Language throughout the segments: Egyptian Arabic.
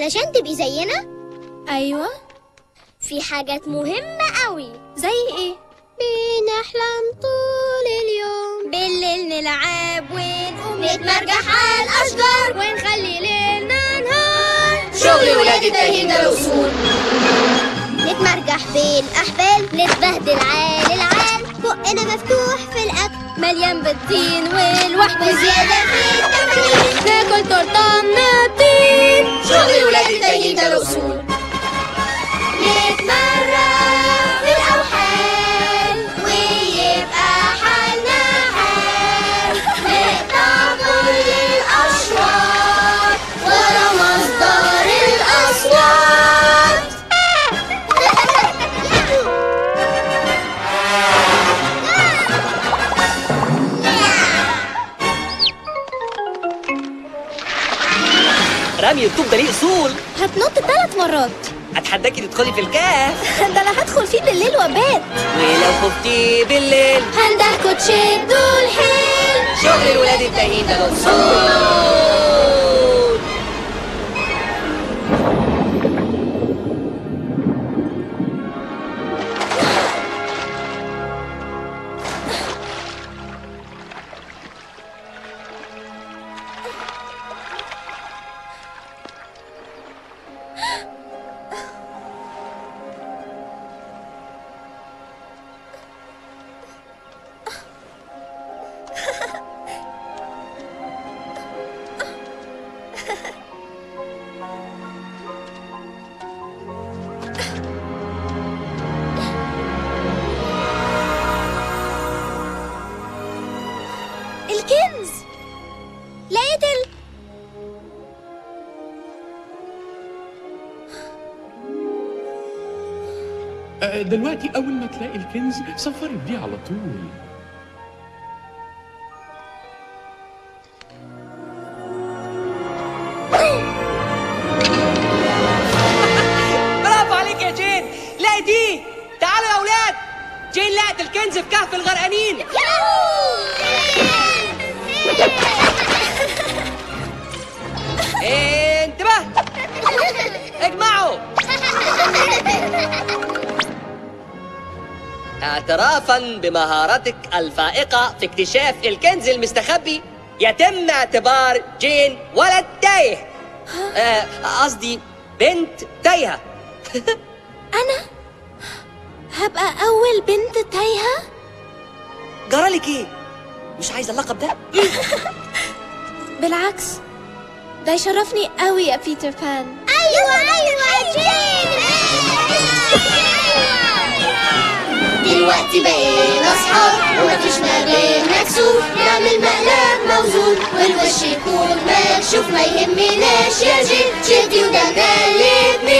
علشان تبقي زينا أيوة في حاجات مهمة قوي زي إيه؟ بنحلم طول اليوم بالليل نلعب ونقوم نتمرجح على الأشجار ونخلي ليلنا نهار شغل ولاد التايهين ده الأصول نتمرجح بين أحبال نتبهدل عال العال بقنا مفتوح في الأكل مليان بالطين والوحد وزيادة في التمرين ناكل تورته من الطين شغل ولاد التايهين ده الأصول نتمرن في الأوحال ويبقى حالنا حال نقطع كل الأشواط ورا مصدر الأصوات رمي الطوب ده ليه اصول هتنط ثلاث مرات اتحداكي تدخلي في الكهف ده أنا هدخل فيه بالليل وأبات ولو خفتي بالليل هندهكوا تشدوا الحيل شغل الولاد التايهين ده الاصول الكنز لقيت ال... آه، دلوقتي أول ما تلاقي الكنز سفرت بيه على طول برافو عليك يا جين لقيتيه تعالوا يا اولاد جين لقت الكنز في كهف الغرقانين انتبه اجمعوا اعترافا بمهارتك الفائقة في اكتشاف الكنز المستخبي يتم اعتبار جين ولد تايه آه، قصدي بنت تايهة أنا هبقى أول بنت تايهة جرالك ايه؟ مش عايزة اللقب ده؟ بالعكس ده يشرفني قوي يا بيتر بان أيوة أيوة جين دلوقتي بقينا أصحاب ومفيش ما بينا كسوف نعمل مقلب موزون والوش يكون مكشوف ما يهمناش يا جين شدي ودلدل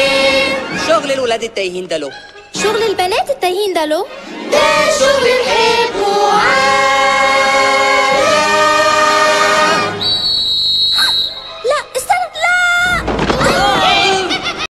الاتنين شغل الولاد التايهين ده له شغل البنات التايهين ده له ده شغل الحيل